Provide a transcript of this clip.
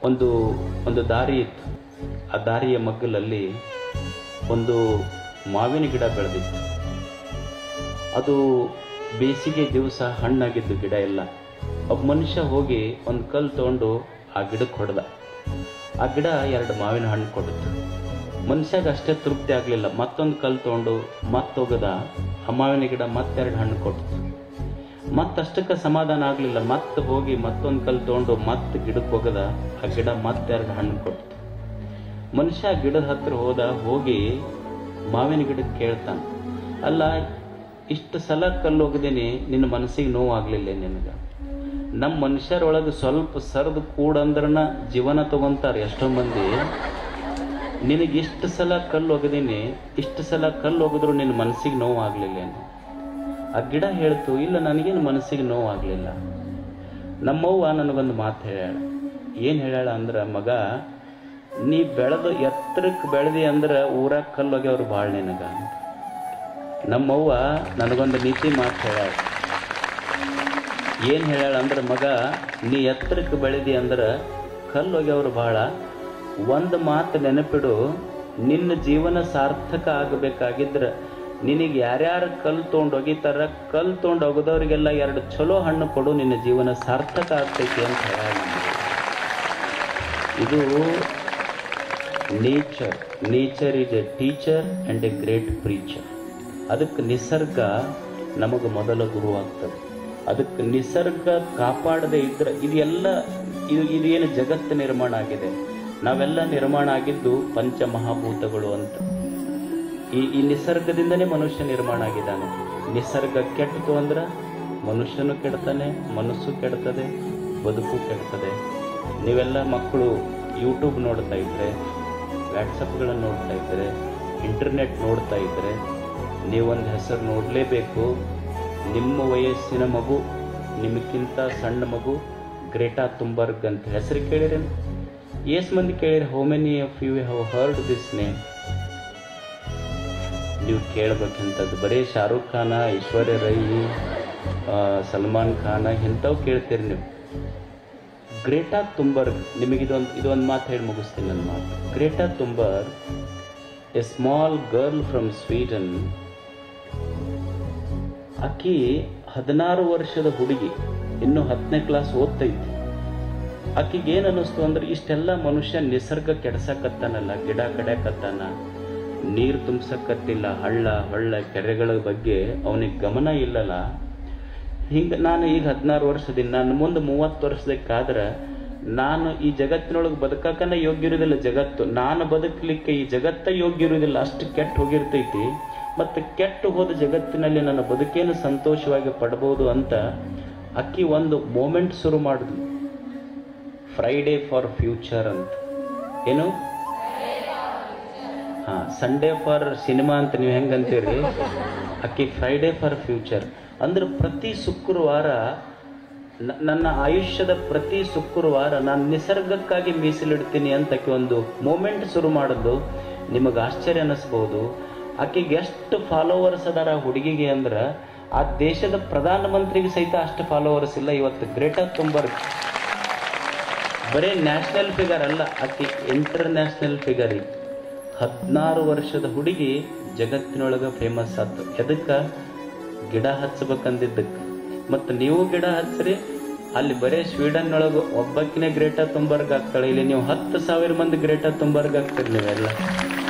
ಒಂದು ಒಂದು ದಾರಿ ಇತ್ತು ಆ ದಾರಿಯ ಮಗ್ಗಲಲ್ಲಿ ಒಂದು ಮಾವಿನ ಗಿಡ ಬೆಳೆದಿತ್ತು ಅದು ಬೇಸಿಗೆ ದಿವಸ ಹಣ್ಣಾಗಿದ್ದು ಗಿಡ ಎಲ್ಲ ಒಬ್ಬ ಮನುಷ್ಯ ಹೋಗಿ ಒಂದು ಕಲ್ಲು ತೊಗೊಂಡು ಆ ಗಿಡಕ್ಕೆ ಹೊಡೆದ ಆ ಗಿಡ ಎರಡು ಮಾವಿನ ಹಣ್ಣು ಕೊಡುತ್ತೆ ಮನುಷ್ಯಾಗ ಅಷ್ಟೇ ತೃಪ್ತಿ ಆಗಲಿಲ್ಲ ಮತ್ತೊಂದು ಕಲ್ಲು ತೊಗೊಂಡು ಮತ್ತೊಗದ ಆ ಮಾವಿನ ಗಿಡ ಮತ್ತೆರಡು ಹಣ್ಣು ಕೊಡ್ತು ಮತ್ತಷ್ಟಕ್ಕೆ ಸಮಾಧಾನ ಆಗಲಿಲ್ಲ ಮತ್ತೆ ಹೋಗಿ ಮತ್ತೊಂದು ಕಲ್ಲು ತೊಗೊಂಡು ಮತ್ತೆ ಗಿಡಕ್ಕೆ ಹೋಗದ ಆ ಗಿಡ ಮತ್ತೆರಡು ಹಣ್ಣು ಕೊಡ್ತು ಮನುಷ್ಯ ಗಿಡದ ಹತ್ರ ಹೋದ ಹೋಗಿ ಮಾವಿನ ಗಿಡಕ್ಕೆ ಕೇಳ್ತಾನೆ ಅಲ್ಲ ಇಷ್ಟು ಸಲ ಕಲ್ಲು ಹೋಗದೇನೆ ನಿನ್ನ ಮನಸ್ಸಿಗೆ ನೋವು ಆಗ್ಲಿಲ್ಲ ನಿನಗ ನಮ್ಮ ಮನುಷ್ಯರೊಳಗೆ ಸ್ವಲ್ಪ ಸರಿದು ಕೂಡಂದ್ರನ ಜೀವನ ತಗೊಂತಾರೆ ಎಷ್ಟೋ ಮಂದಿ ನಿನಗೆ ಇಷ್ಟು ಸಲ ಕಲ್ಲು ಒಗದೀನಿ ಇಷ್ಟು ಸಲ ಕಲ್ಲು ಒಗೆದ್ರು ನಿನ್ನ ಮನಸ್ಸಿಗೆ ನೋವು ಆಗ್ಲಿಲ್ಲ ಏನು ಆ ಗಿಡ ಹೇಳ್ತು ಇಲ್ಲ ನನಗೇನು ಮನಸ್ಸಿಗೆ ನೋವು ಆಗಲಿಲ್ಲ ನಮ್ಮವ್ವ ನನಗೊಂದು ಮಾತು ಹೇಳ್ಯಾಳ ಏನು ಹೇಳ್ಯಾಳ ಅಂದ್ರೆ ಮಗ ನೀ ಬೆಳೆದು ಎತ್ತರಕ್ಕೆ ಬೆಳೆದಿ ಅಂದ್ರೆ ಊರಾಗ ಕಲ್ಲು ಒಗ್ಯವ್ರು ಭಾಳ ನಿನಗ ನಮ್ಮವ್ವ ನನಗೊಂದು ನೀತಿ ಮಾತು ಹೇಳ್ಯಾಳ ಏನು ಹೇಳ್ಯಾಳ ಅಂದ್ರೆ ಮಗ ನೀ ಎತ್ತರಕ್ಕೆ ಬೆಳೆದಿ ಅಂದ್ರೆ ಕಲ್ಲು ಒಗ್ಯವ್ರು ಭಾಳ ಒಂದು ಮಾತು ನೆನಪಿಡು ನಿನ್ನ ಜೀವನ ಸಾರ್ಥಕ ಆಗಬೇಕಾಗಿದ್ರೆ ನಿನಗೆ ಯಾರ್ಯಾರು ಕಲ್ಲು ತೊಗೊಂಡು ಒಗಿತಾರ ಕಲ್ಲು ತೊಗೊಂಡು ಒಗದವ್ರಿಗೆಲ್ಲ ಎರಡು ಚಲೋ ಹಣ್ಣು ಕೊಡು ನಿನ್ನ ಜೀವನ ಸಾರ್ಥಕ ಆಗ್ತೈತಿ ಅಂತ ಹೇಳ್ಯಾಳ ನಮ್ಗೆ. ಇದು nature nature is a teacher and a great preacher ಅದಕ್ಕೆ ನಿಸರ್ಗ ನಮಗೆ ಮೊದಲ ಗುರು ಆಗ್ತದೆ ಅದಕ್ಕೆ ನಿಸರ್ಗ ಕಾಪಾಡದೆ ಇದ್ರೆ ಇದೆಲ್ಲ ಇದು ಇದೇನು ಜಗತ್ತು ನಿರ್ಮಾಣ ಆಗಿದೆ ನಾವೆಲ್ಲ ನಿರ್ಮಾಣ ಆಗಿದ್ದು ಪಂಚಮಹಾಭೂತಗಳು ಅಂತ ಈ ಈ ನಿಸರ್ಗದಿಂದನೇ ಮನುಷ್ಯ ನಿರ್ಮಾಣ ಆಗಿದ್ದಾನೆ ನಿಸರ್ಗ ಕೆಟ್ಟದು ಅಂದ್ರೆ ಮನುಷ್ಯನು ಕೆಡ್ತಾನೆ ಮನಸ್ಸು ಕೆಡ್ತದೆ ಬದುಕು ಕೆಡ್ತದೆ ನೀವೆಲ್ಲ ಮಕ್ಕಳು ಯೂಟ್ಯೂಬ್ ನೋಡ್ತಾ ಇದ್ರೆ ವ್ಯಾಟ್ಸಪ್ಗಳನ್ನು ನೋಡ್ತಾ ಇದ್ರೆ ಇಂಟರ್ನೆಟ್ ನೋಡ್ತಾ ಇದ್ರೆ ನೀವೊಂದು ಹೆಸರು ನೋಡಲೇಬೇಕು ನಿಮ್ಮ ವಯಸ್ಸಿನ ಮಗು ನಿಮಗಿಂತ ಸಣ್ಣ ಮಗು ಗ್ರೇಟಾ ತುಂಬರ್ಗ್ ಅಂತ ಹೆಸರು ಕೇಳಿರೇನು ಎಸ್ ಮಂದಿ ಕೇಳಿರಿ how many of you have heard this name ನೀವು ಕೇಳ್ಬೇಕಂತದ್ದು ಬರೀ ಶಾರುಖ್ ಖಾನ ಐಶ್ವರ್ಯ ರೈ ಆ, ಸಲ್ಮಾನ್ ಖಾನ ಇಂಥವು ಕೇಳ್ತೀರಿ ನೀವು ಗ್ರೇಟಾ ತುಂಬರ್ಗ್ ನಿಮಗೆ ಇದೊಂದು ಇದೊಂದು ಮಾತು ಹೇಳಿ ಮುಗಿಸ್ತೀನಿ ನನ್ನ ಮಾತು Greta Thunberg a small girl from Sweden ಆಕಿ ಹದಿನಾರು ವರ್ಷದ ಹುಡುಗಿ ಇನ್ನು ಹತ್ತನೇ ಕ್ಲಾಸ್ ಓದ್ತೈತಿ ಆಕಿಗೆ ಏನು ಅನ್ನಿಸ್ತು ಅಂದ್ರೆ ಇಷ್ಟೆಲ್ಲ ಮನುಷ್ಯ ನಿಸರ್ಗ ಕೆಡ್ಸಕತ್ತಾನಲ್ಲ ಗಿಡ ಕಡ್ಯಾಕತ್ತಾನ ನೀರು ತುಂಬಸಕತ್ತಿಲ್ಲ ಹಳ್ಳ ಹೊಳ್ಳ ಕೆರೆಗಳ ಬಗ್ಗೆ ಅವನಿಗೆ ಗಮನ ಇಲ್ಲಲ್ಲ ಹಿಂಗೆ ನಾನು ಈಗ ಹದಿನಾರು ವರ್ಷದಿಂದ ನಾನು ಮುಂದೆ ಮೂವತ್ತು ವರ್ಷದಕ್ಕಾದ್ರೆ ನಾನು ಈ ಜಗತ್ತಿನೊಳಗೆ ಬದುಕಕ್ಕನ ಯೋಗ್ಯ ಇರೋದಿಲ್ಲ ಜಗತ್ತು ನಾನು ಬದುಕಲಿಕ್ಕೆ ಈ ಜಗತ್ತ ಯೋಗ್ಯ ಇರೋದಿಲ್ಲ ಅಷ್ಟು ಕೆಟ್ಟು ಹೋಗಿರ್ತೈತಿ ಮತ್ತು ಕೆಟ್ಟು ಹೋದ ಜಗತ್ತಿನಲ್ಲಿ ನನ್ನ ಬದುಕೇನು ಸಂತೋಷವಾಗಿ ಪಡ್ಬೋದು ಅಂತ ಅಕ್ಕಿ ಒಂದು ಮೂಮೆಂಟ್ ಶುರು ಮಾಡಿದ್ಲು ಫ್ರೈಡೇ ಫಾರ್ ಫ್ಯೂಚರ್ ಅಂತ ಏನು ಹಾ ಸಂಡೇ ಫಾರ್ ಸಿನಿಮಾ ಅಂತ ನೀವು ಹೆಂಗಂತೀರಿ ಅಕ್ಕಿ ಫ್ರೈಡೇ ಫಾರ್ ಫ್ಯೂಚರ್ ಅಂದ್ರೆ ಪ್ರತಿ ಶುಕ್ರವಾರ ನ- ನನ್ನ ಆಯುಷ್ಯದ ಪ್ರತಿ ಶುಕ್ರವಾರ ನಾನು ನಿಸರ್ಗಕ್ಕಾಗಿ ಮೀಸಲಿಡ್ತೀನಿ ಅಂತ ಆಕೆ ಒಂದು ಮೂಮೆಂಟ್ ಶುರು ಮಾಡೋದು ನಿಮಗೆ ಆಶ್ಚರ್ಯ ಅನ್ನಿಸ್ಬೋದು ಆಕೆಗೆ ಎಷ್ಟು ಫಾಲೋವರ್ಸ್ ಅದಾರ ಆ ಹುಡುಗಿಗೆ ಅಂದ್ರೆ ಆ ದೇಶದ ಪ್ರಧಾನಮಂತ್ರಿಗೆ ಸಹಿತ ಅಷ್ಟು ಫಾಲೋವರ್ಸ್ ಇಲ್ಲ ಇವತ್ತು ಗ್ರೇಟರ್ ತುಂಬರ್ ಬರೀ ನ್ಯಾಷನಲ್ ಫಿಗರ್ ಅಲ್ಲ ಆಕೆ ಇಂಟರ್ನ್ಯಾಷನಲ್ ಫಿಗರ್ ಈಗ ಹದಿನಾರು ವರ್ಷದ ಹುಡುಗಿ ಜಗತ್ತಿನೊಳಗೆ ಫೇಮಸ್ ಆತು ಎದಕ್ಕೆ ಗಿಡ ಹಚ್ಬೇಕಂದಿದ್ದಕ್ಕೆ ಮತ್ತು ನೀವು ಗಿಡ ಹಚ್ಚ್ರಿ ಅಲ್ಲಿ ಬರೀ ಸ್ವೀಡನ್ ಒಳಗೆ ಒಬ್ಬಕ್ಕಿನೇ ಗ್ರೇಟರ್ ತುಂಬರ್ಗ್ ಆಗ್ತಾಳೆ ಇಲ್ಲಿ ನೀವು ಹತ್ತು ಸಾವಿರ ಮಂದಿ ಗ್ರೇಟರ್ ತುಂಬರ್ಗ್ ಆಗ್ತೀರಿ ನೀವೆಲ್ಲ